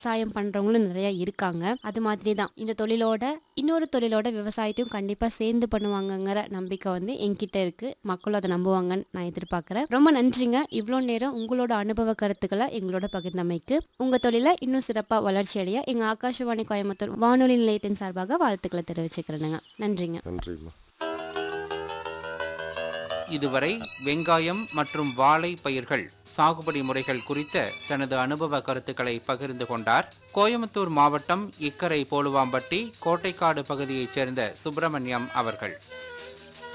விவசாயம் பண்றவங்களும் நிறைய இருக்காங்க அது மாதிரி தான் இந்த தொழிலோட இன்னொரு தொழிலோட விவசாயத்தையும் கண்டிப்பா சேர்ந்து பண்ணுவாங்கங்கிற நம்பிக்கை வந்து என்கிட்ட இருக்கு மக்களும் அதை நம்புவாங்கன்னு நான் எதிர்பார்க்கறேன் ரொம்ப நன்றிங்க இவ்வளோ நேரம் உங்களோட அனுபவ கருத்துக்களை எங்களோட பகிர்ந்தமைக்கு உங்க தொழிலை இன்னும் சிறப்பா வளர்ச்சி அடைய எங்க ஆகாஷவாணி கோயம்புத்தூர் வானொலி நிலையத்தின் சார்பாக வாழ்த்துக்களை தெரிவிச்சுக்கிறேனுங்க நன்றிங்க நன்றிம்மா இதுவரை வெங்காயம் மற்றும் வாழை பயிர்கள் சாகுபடி முறைகள் குறித்த தனது அனுபவ கருத்துக்களை பகிர்ந்து கொண்டார் கோயம்புத்தூர் மாவட்டம் இக்கரை போலுவாம்பட்டி கோட்டைக்காடு பகுதியைச் சேர்ந்த சுப்பிரமணியம் அவர்கள்